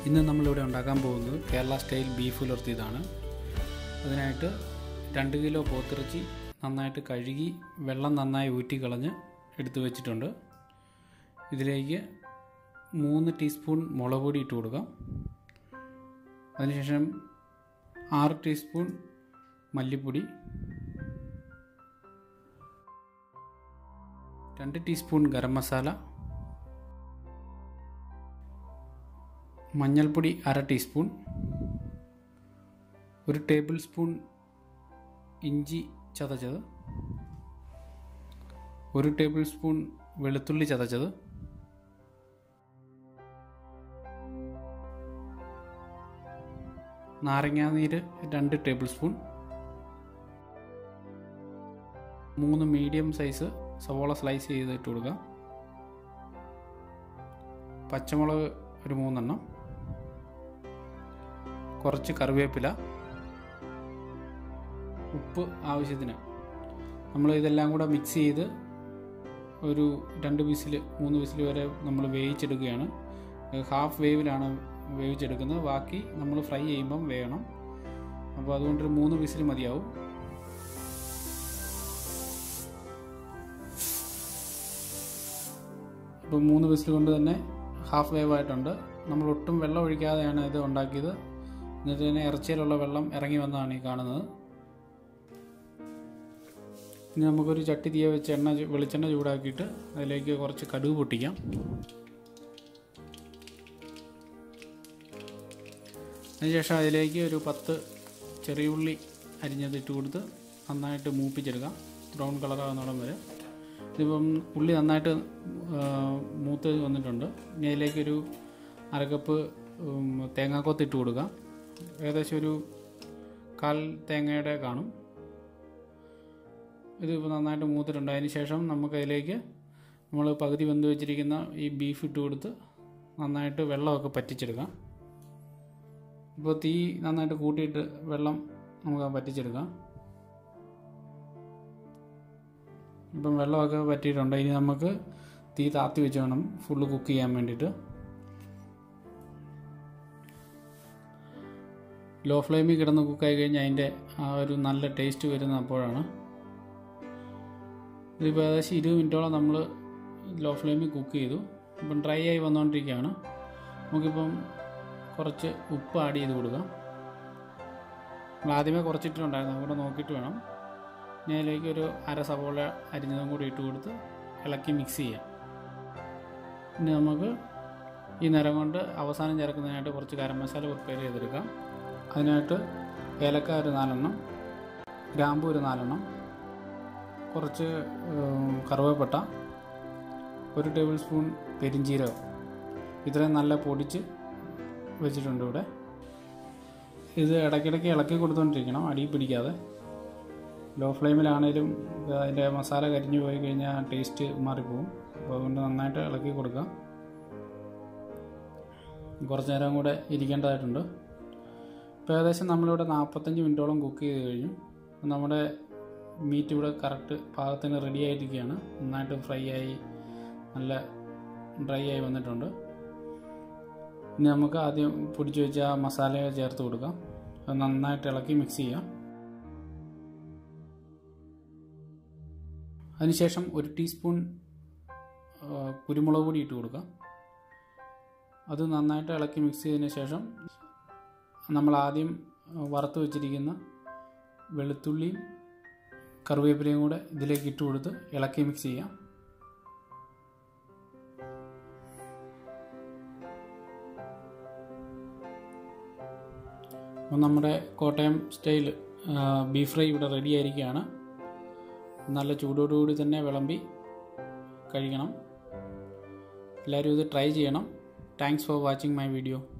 ഇന്ന് നമ്മളിവിടെ ഉണ്ടാക്കാൻ പോകുന്നത് കേരള സ്റ്റൈൽ ബീഫ് പുലർത്തിയതാണ് അതിനായിട്ട് രണ്ട് കിലോ പോത്തിറച്ചി നന്നായിട്ട് കഴുകി വെള്ളം നന്നായി ഊറ്റി കളഞ്ഞ് എടുത്തു വെച്ചിട്ടുണ്ട് ഇതിലേക്ക് മൂന്ന് ടീസ്പൂൺ മുളക് പൊടി ഇട്ട് കൊടുക്കാം അതിനുശേഷം ആറ് ടീസ്പൂൺ മല്ലിപ്പൊടി രണ്ട് ടീസ്പൂൺ ഗരം മസാല മഞ്ഞൾപ്പൊടി അര ടീസ്പൂൺ ഒരു ടേബിൾ സ്പൂൺ ഇഞ്ചി ചതച്ചത് ഒരു ടേബിൾ സ്പൂൺ വെളുത്തുള്ളി ചതച്ചത് നാരങ്ങാനീര് രണ്ട് ടേബിൾ സ്പൂൺ മൂന്ന് മീഡിയം സൈസ് സവോള സ്ലൈസ് ചെയ്തിട്ട് കൊടുക്കാം പച്ചമുളക് ഒരു മൂന്നെണ്ണം കുറച്ച് കറിവേപ്പില ഉപ്പ് ആവശ്യത്തിന് നമ്മൾ ഇതെല്ലാം കൂടെ മിക്സ് ചെയ്ത് ഒരു രണ്ട് വിസിൽ മൂന്ന് വിസിൽ വരെ നമ്മൾ വേവിച്ചെടുക്കുകയാണ് ഹാഫ് വേവിലാണ് വേവിച്ചെടുക്കുന്നത് ബാക്കി നമ്മൾ ഫ്രൈ ചെയ്യുമ്പം വേണം അപ്പോൾ അതുകൊണ്ടൊരു മൂന്ന് വിസിൽ മതിയാവും ഇപ്പോൾ മൂന്ന് വിസിൽ കൊണ്ട് തന്നെ ഹാഫ് വേവ് ആയിട്ടുണ്ട് നമ്മൾ ഒട്ടും വെള്ളം ഒഴിക്കാതെയാണ് ഇത് ഉണ്ടാക്കിയത് എന്നിട്ട് തന്നെ ഇറച്ചിയിലുള്ള വെള്ളം ഇറങ്ങി വന്നതാണ് ഈ കാണുന്നത് ഇനി നമുക്കൊരു ചട്ടി തീയ വെച്ച് എണ്ണ ചു- വെളിച്ചെണ്ണ ചൂടാക്കിയിട്ട് അതിലേക്ക് കുറച്ച് കടുക് പൊട്ടിക്കാം അതിനുശേഷം അതിലേക്ക് ഒരു പത്ത് ചെറിയ ഉള്ളി അരിഞ്ഞത് ഇട്ട് കൊടുത്ത് നന്നായിട്ട് മൂപ്പിച്ചെടുക്കാം ബ്രൗൺ കളറാകുന്നോടം വരെ ഇതിപ്പം ഉള്ളി നന്നായിട്ട് ആ, മൂത്ത് വന്നിട്ടുണ്ട് ഇനി അതിലേക്കൊരു അരക്കപ്പ് ഉം, തേങ്ങാക്കൊത്ത് ഇട്ട് കൊടുക്കാം ഏകദേശം ഒരു കാൽ തേങ്ങയുടെ കാണും ഇതിപ്പോൾ നന്നായിട്ട് മൂത്തിട്ടുണ്ട് അതിന് ശേഷം നമുക്കതിലേക്ക് നമ്മൾ പകുതി വെന്ത് വെച്ചിരിക്കുന്ന ഈ ബീഫ് ഇട്ട് കൊടുത്ത് നന്നായിട്ട് വെള്ളമൊക്കെ പറ്റിച്ചെടുക്കാം ഇപ്പോൾ തീ നന്നായിട്ട് കൂട്ടിയിട്ട് വെള്ളം നമുക്ക് പറ്റിച്ചെടുക്കാം ഇപ്പം വെള്ളമൊക്കെ പറ്റിയിട്ടുണ്ട് ഇനി നമുക്ക് തീ താത്തി വെച്ച് വേണം ഫുള്ള് കുക്ക് ചെയ്യാൻ വേണ്ടിയിട്ട് ലോ ഫ്ലെയിമിൽ കിടന്ന് കുക്കായി കഴിഞ്ഞാൽ അതിൻ്റെ ആ ഒരു നല്ല ടേസ്റ്റ് വരുന്ന അപ്പോഴാണ് ഇതിപ്പോൾ ഏകദേശം ഇരുപത് മിനിറ്റോളം നമ്മൾ ലോ ഫ്ലെയിമിൽ കുക്ക് ചെയ്തു ഇപ്പം ഡ്രൈ ആയി വന്നുകൊണ്ടിരിക്കുകയാണ് നമുക്കിപ്പം കുറച്ച് ഉപ്പ് ആഡ് ചെയ്ത് കൊടുക്കാം നമ്മൾ ആദ്യമേ കുറച്ചിട്ടുണ്ടായിരുന്നു അതുകൂടെ നോക്കിയിട്ട് വേണം ഇനി അതിലേക്ക് ഒരു അര സവോള അരിഞ്ഞതും കൂടി ഇട്ട് കൊടുത്ത് ഇളക്കി മിക്സ് ചെയ്യാം ഇനി നമുക്ക് ഈ നിരം കൊണ്ട് അവസാനം ചേർക്കുന്നതിനായിട്ട് കുറച്ച് ഗരം മസാല പ്രിപ്പയർ ചെയ്തെടുക്കാം അതിനായിട്ട് ഏലക്ക ഒരു നാലെണ്ണം ഗ്രാമ്പു ഒരു നാലെണ്ണം കുറച്ച് ഉം, കറുവപ്പട്ട ഒരു ടേബിൾ സ്പൂൺ പെരിഞ്ചീരകം ഇത്രയും നല്ല പൊടിച്ച് വെച്ചിട്ടുണ്ട് ഇവിടെ ഇത് ഇടയ്ക്കിടയ്ക്ക് ഇളക്കി കൊടുത്തുകൊണ്ടിരിക്കണം അടി പിടിക്കാതെ ലോ ഫ്ലെയിമിലാണേലും ഇത് അതിൻ്റെ മസാല കരിഞ്ഞു പോയി കഴിഞ്ഞാൽ ടേസ്റ്റ് മാറിപ്പോവും അപ്പോൾ അതുകൊണ്ട് നന്നായിട്ട് ഇളക്കി കൊടുക്കാം കുറച്ച് നേരം കൂടെ ഇരിക്കേണ്ടതായിട്ടുണ്ട് ഇപ്പോൾ ഏകദേശം നമ്മളിവിടെ നാൽപ്പത്തഞ്ച് മിനിറ്റോളം കുക്ക് ചെയ്ത് കഴിഞ്ഞു അപ്പോൾ നമ്മുടെ മീറ്റ് ഇവിടെ കറക്റ്റ് പാകത്തിന് റെഡി ആയിരിക്കുകയാണ് നന്നായിട്ട് ഫ്രൈ ആയി നല്ല ഡ്രൈ ആയി വന്നിട്ടുണ്ട് ഇനി നമുക്ക് ആദ്യം പൊടിച്ച് വെച്ച ആ മസാല ചേർത്ത് കൊടുക്കാം അത് നന്നായിട്ട് ഇളക്കി മിക്സ് ചെയ്യാം അതിനുശേഷം ഒരു ടീസ്പൂൺ ആ, കുരുമുളക് പൊടി ഇട്ട് കൊടുക്കാം അത് നന്നായിട്ട് ഇളക്കി മിക്സ് ചെയ്തതിന് ശേഷം നമ്മൾ ആദ്യം വറുത്ത് വെച്ചിരിക്കുന്ന വെളുത്തുള്ളിയും കറിവേപ്പിലയും കൂടെ ഇതിലേക്ക് ഇട്ട് കൊടുത്ത് ഇളക്കി മിക്സ് ചെയ്യാം അപ്പം നമ്മുടെ കോട്ടയം സ്റ്റൈൽ ബീഫ് ഫ്രൈ ഇവിടെ റെഡി ആയിരിക്കുകയാണ് നല്ല ചൂടോടുകൂടി തന്നെ വിളമ്പി കഴിക്കണം എല്ലാവരും ഇത് ട്രൈ ചെയ്യണം thanks for watching my video